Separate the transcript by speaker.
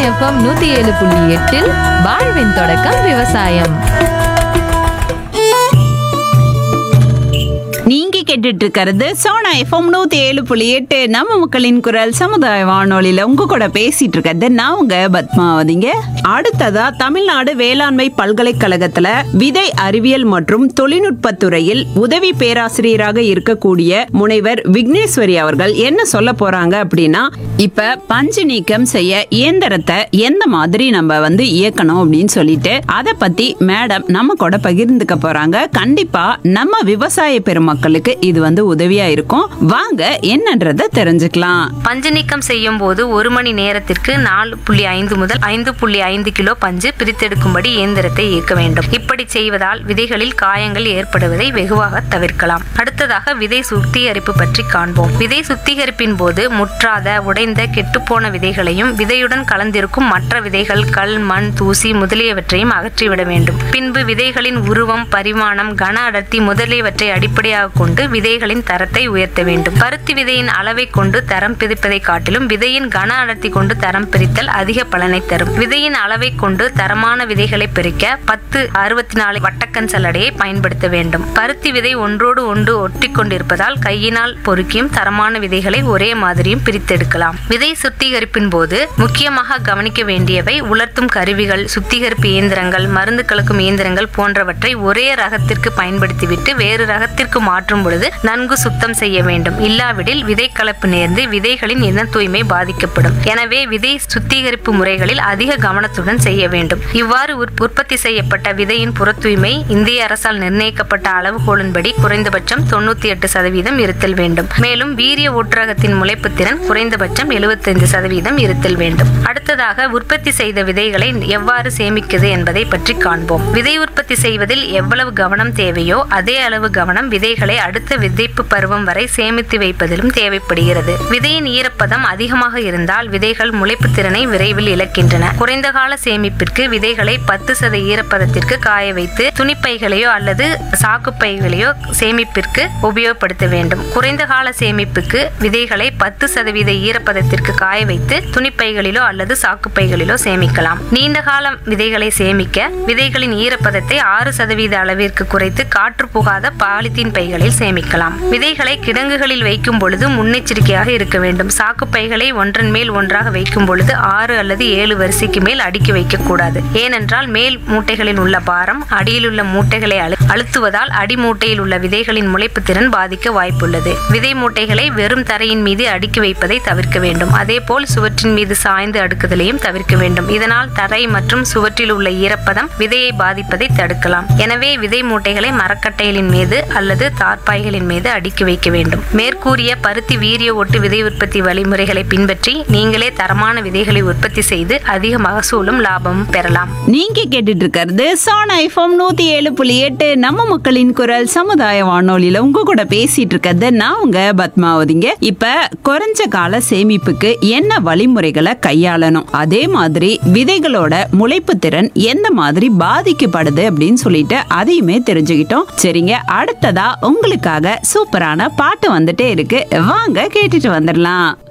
Speaker 1: FM நூத்தி ஏழு புள்ளி எட்டில் வாழ்வின் தொடக்கம் விவசாயம்
Speaker 2: நீங்க கேட்டுட்டு இருக்கிறது சோனா எஃப்எம் நூத்தி ஏழு புள்ளி எட்டு நம்ம மக்களின் குரல் சமுதாய வானொலியில உங்க கூட பேசிட்டு இருக்கிறது நான் உங்க பத்மாவதிங்க அடுத்ததா தமிழ்நாடு வேளாண்மை பல்கலைக்கழகத்துல விதை அறிவியல் மற்றும் தொழில்நுட்பத் துறையில் உதவி பேராசிரியராக இருக்கக்கூடிய முனைவர் விக்னேஸ்வரி அவர்கள் என்ன சொல்ல போறாங்க அப்படின்னா இப்ப பஞ்சு நீக்கம் செய்ய இயந்திரத்தை எந்த மாதிரி நம்ம வந்து இயக்கணும் அப்படின்னு சொல்லிட்டு அதை பத்தி மேடம் நம்ம கூட பகிர்ந்துக்க போறாங்க கண்டிப்பா நம்ம விவசாய பெருமக்களுக்கு இது வந்து உதவியா இருக்கும் வாங்க என்னன்றத தெரிஞ்சுக்கலாம்
Speaker 3: பஞ்சு நீக்கம் செய்யும் போது ஒரு மணி நேரத்திற்கு நாலு புள்ளி ஐந்து முதல் ஐந்து புள்ளி ஐந்து கிலோ பஞ்சு பிரித்தெடுக்கும்படி இயந்திரத்தை இயக்க வேண்டும் இப்படி செய்வதால் விதைகளில் காயங்கள் ஏற்படுவதை வெகுவாக தவிர்க்கலாம் அடுத்ததாக விதை சுத்திகரிப்பு பற்றி காண்போம் விதை சுத்திகரிப்பின் போது முற்றாத உடைந்த கெட்டுப்போன விதைகளையும் விதையுடன் கலந்திருக்கும் மற்ற விதைகள் கல் மண் தூசி முதலியவற்றையும் அகற்றிவிட வேண்டும் பின்பு விதைகளின் உருவம் பரிமாணம் கன அடர்த்தி முதலியவற்றை அடிப்படையாக கொண்டு விதைகளின் தரத்தை உயர்த்த வேண்டும் பருத்தி விதையின் அளவை கொண்டு தரம் பிரிப்பதை காட்டிலும் விதையின் கன அடர்த்தி கொண்டு தரம் பிரித்தல் அதிக பலனை தரும் விதையின் அளவை கொண்டு தரமான விதைகளை பிரிக்க பத்து அறுபத்தி நாலு வட்டக்கன் சல்லடையை பயன்படுத்த வேண்டும் பருத்தி விதை ஒன்றோடு ஒன்று ஒட்டி கொண்டிருப்பதால் கையினால் பொறுக்கியும் தரமான விதைகளை ஒரே மாதிரியும் பிரித்தெடுக்கலாம் விதை சுத்திகரிப்பின் போது முக்கியமாக கவனிக்க வேண்டியவை உலர்த்தும் கருவிகள் சுத்திகரிப்பு இயந்திரங்கள் மருந்து கலக்கும் இயந்திரங்கள் போன்றவற்றை ஒரே ரகத்திற்கு பயன்படுத்திவிட்டு வேறு ரகத்திற்கு மாற்றும் பொழுது நன்கு சுத்தம் செய்ய வேண்டும் இல்லாவிடில் விதை கலப்பு நேர்ந்து விதைகளின் இன தூய்மை பாதிக்கப்படும் எனவே விதை சுத்திகரிப்பு முறைகளில் அதிக கவனத்துடன் செய்ய வேண்டும் இவ்வாறு உற்- உற்பத்தி செய்யப்பட்ட விதையின் புற தூய்மை இந்திய அரசால் நிர்ணயிக்கப்பட்ட அளவுகோலின்படி குறைந்தபட்சம் தொண்ணூத்தி எட்டு சதவீதம் இருத்தல் வேண்டும் மேலும் வீரிய ஊற்றகத்தின் முளைப்பு திறன் குறைந்தபட்சம் எழுபத்தைந்து சதவீதம் இருத்தல் வேண்டும் அடுத்ததாக உற்பத்தி செய்த விதைகளை எவ்வாறு சேமிக்கிறது என்பதை பற்றி காண்போம் விதை உற்பத்தி செய்வதில் எவ்வளவு கவனம் தேவையோ அதே அளவு கவனம் விதைகளை அடுத்த விதைப்பு பருவம் வரை சேமித்து வைப்பதிலும் தேவைப்படுகிறது விதையின் ஈரப்பதம் அதிகமாக இருந்தால் விதைகள் முளைப்பு திறனை விரைவில் இழக்கின்றன குறைந்த கால சேமிப்பிற்கு விதைகளை பத்து சத ஈரப்பதத்திற்கு காய வைத்து துணிப்பைகளையோ அல்லது சாக்கு பைகளையோ சேமிப்பிற்கு உபயோகப்படுத்த வேண்டும் குறைந்த கால சேமிப்புக்கு விதைகளை பத்து சதவீத ஈரப்பதத்திற்கு காய வைத்து துணிப்பைகளிலோ அல்லது சாக்கு பைகளிலோ சேமிக்கலாம் நீண்ட காலம் விதைகளை சேமிக்க விதைகளின் ஈரப்பதத்தை ஆறு சதவீத அளவிற்கு குறைத்து காற்று புகாத பாலித்தீன் பைகளில் சேமிக்கலாம் விதைகளை கிடங்குகளில் வைக்கும் பொழுது முன்னெச்சரிக்கையாக இருக்க வேண்டும் சாக்கு பைகளை ஒன்றன் மேல் ஒன்றாக வைக்கும் பொழுது ஆறு அல்லது ஏழு வரிசைக்கு மேல் அடுக்கி வைக்க கூடாது ஏனென்றால் மேல் மூட்டைகளில் உள்ள பாரம் அடியில் உள்ள மூட்டைகளை அழு- அழுத்துவதால் அடி மூட்டையில் உள்ள விதைகளின் முளைப்பு திறன் பாதிக்க வாய்ப்புள்ளது விதை மூட்டைகளை வெறும் தரையின் மீது அடுக்கி வைப்பதை தவிர்க்க வேண்டும் அதேபோல் சுவற்றின் மீது சாய்ந்து அடுக்குதலையும் தவிர்க்க வேண்டும் இதனால் தரை மற்றும் சுவற்றில் உள்ள ஈரப்பதம் விதையை பாதிப்பதை தடுக்கலாம் எனவே விதை மூட்டைகளை மரக்கட்டைகளின் மீது அல்லது தார்ப்பாய்களின் மீது அடுக்கி வைக்க வேண்டும் மேற்கூறிய பருத்தி வீரிய ஒட்டு விதை உற்பத்தி வழிமுறைகளை பின்பற்றி நீங்களே தரமான விதைகளை உற்பத்தி செய்து அதிக மகசூலும் லாபமும் பெறலாம்
Speaker 2: நீங்க கேட்டுட்டு இருக்கிறது சோனா எஃப்எம் நூத்தி ஏழு புள்ளி எட்டு நம்ம மக்களின் குரல் சமுதாய வானொலியில உங்க கூட பேசிட்டு இருக்கிறது நான் உங்க பத்மாவதிங்க இப்ப குறைஞ்ச கால சேமிப்புக்கு என்ன வழிமுறைகளை கையாளணும் அதே மாதிரி விதைகளோட முளைப்பு திறன் எந்த மாதிரி பாதிக்கப்படுது அப்படின்னு சொல்லிட்டு அதையுமே தெரிஞ்சுக்கிட்டோம் சரிங்க அடுத்ததா உங்களுக்காக சூப்பரான பாட்டு வந்துட்டே இருக்கு வாங்க கேட்டுட்டு வந்துடலாம்